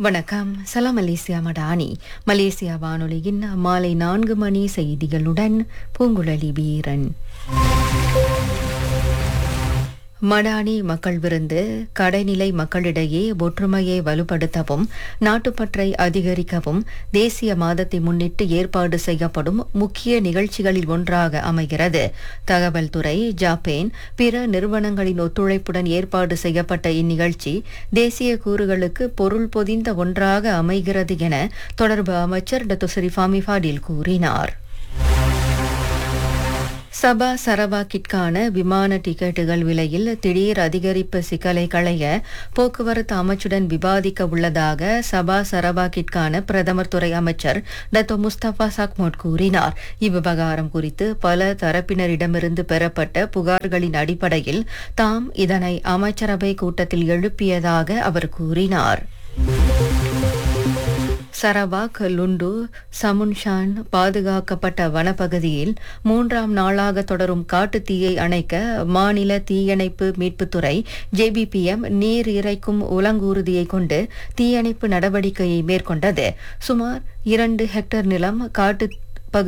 வணக்கம் சலாம் Malaysia Madani Malaysia வானொலியின் மாலை நான்கு மணி செய்திகளுடன் பூங்குழலி வீரன் மடானி மக்கள் விருந்து கடைநிலை மக்களிடையே ஒற்றுமையை வலுப்படுத்தவும் நாட்டுப்பற்றை அதிகரிக்கவும் தேசிய மாதத்தை முன்னிட்டு ஏற்பாடு செய்யப்படும் முக்கிய நிகழ்ச்சிகளில் ஒன்றாக அமைகிறது தகவல் துறை ஜாப்பேன் பிற நிறுவனங்களின் ஒத்துழைப்புடன் ஏற்பாடு செய்யப்பட்ட இந்நிகழ்ச்சி தேசிய கூறுகளுக்கு பொருள் பொதிந்த ஒன்றாக அமைகிறது என தொடர்பு அமைச்சர் டத்து ஸ்ரீஃபாமி ஃபாடில் கூறினார் சபா சரவாக்கிற்கான விமான டிக்கெட்டுகள் விலையில் திடீர் அதிகரிப்பு சிக்கலை களைய போக்குவரத்து அமைச்சுடன் விவாதிக்க உள்ளதாக சபா சரவாக்கிற்கான பிரதமர் துறை அமைச்சர் டத்தோ முஸ்தபா சக்மோட் கூறினார் இவ்விவகாரம் குறித்து பல தரப்பினரிடமிருந்து பெறப்பட்ட புகார்களின் அடிப்படையில் தாம் இதனை அமைச்சரவை கூட்டத்தில் எழுப்பியதாக அவர் கூறினார் சரவாக் லுண்டு சமுன்ஷான் பாதுகாக்கப்பட்ட வனப்பகுதியில் மூன்றாம் நாளாக தொடரும் காட்டுத் தீயை அணைக்க மாநில தீயணைப்பு மீட்புத்துறை ஜேபிபிஎம் நீர் இறைக்கும் உலங்கூர்தியை கொண்டு தீயணைப்பு நடவடிக்கையை மேற்கொண்டது சுமார் இரண்டு ஹெக்டேர் நிலம் காட்டு